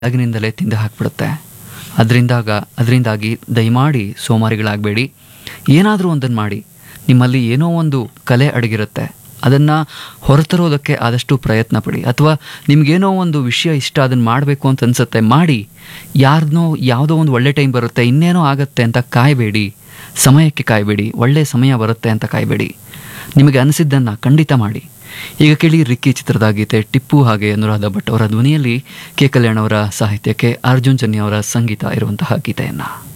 ಆಗಿನಿಂದಲೇ ತಿಂದು ಹಾಕ್ಬಿಡುತ್ತೆ ಅದರಿಂದಾಗ ಅದರಿಂದಾಗಿ ದಯಮಾಡಿ ಸೋಮಾರಿಗಳಾಗಬೇಡಿ ಏನಾದರೂ ಒಂದನ್ನು ಮಾಡಿ ನಿಮ್ಮಲ್ಲಿ ಏನೋ ಒಂದು ಕಲೆ ಅಡಗಿರುತ್ತೆ ಅದನ್ನು ಹೊರತರೋದಕ್ಕೆ ಆದಷ್ಟು ಪ್ರಯತ್ನ ಪಡಿ ಅಥವಾ ನಿಮಗೇನೋ ಒಂದು ವಿಷಯ ಇಷ್ಟ ಅದನ್ನು ಮಾಡಬೇಕು ಅಂತ ಅನಿಸುತ್ತೆ ಮಾಡಿ ಯಾರನ್ನೋ ಯಾವುದೋ ಒಂದು ಒಳ್ಳೆ ಟೈಮ್ ಬರುತ್ತೆ ಇನ್ನೇನೋ ಆಗತ್ತೆ ಅಂತ ಕಾಯಬೇಡಿ ಸಮಯಕ್ಕೆ ಕಾಯಬೇಡಿ ಒಳ್ಳೆಯ ಸಮಯ ಬರುತ್ತೆ ಅಂತ ಕಾಯಬೇಡಿ ನಿಮಗೆ ಅನಿಸಿದ್ದನ್ನು ಖಂಡಿತ ಮಾಡಿ ಈಗ ಕೇಳಿ ರಿಕ್ಕಿ ಚಿತ್ರದ ಗೀತೆ ಟಿಪ್ಪು ಹಾಗೆ ಅನುರಾಧ ಭಟ್ ಅವರ ಧ್ವನಿಯಲ್ಲಿ ಕೆ ಕಲ್ಯಾಣ್ ಅವರ ಸಾಹಿತ್ಯಕ್ಕೆ ಅರ್ಜುನ್ ಜನ್ಯ ಅವರ ಸಂಗೀತ ಇರುವಂತಹ ಗೀತೆಯನ್ನು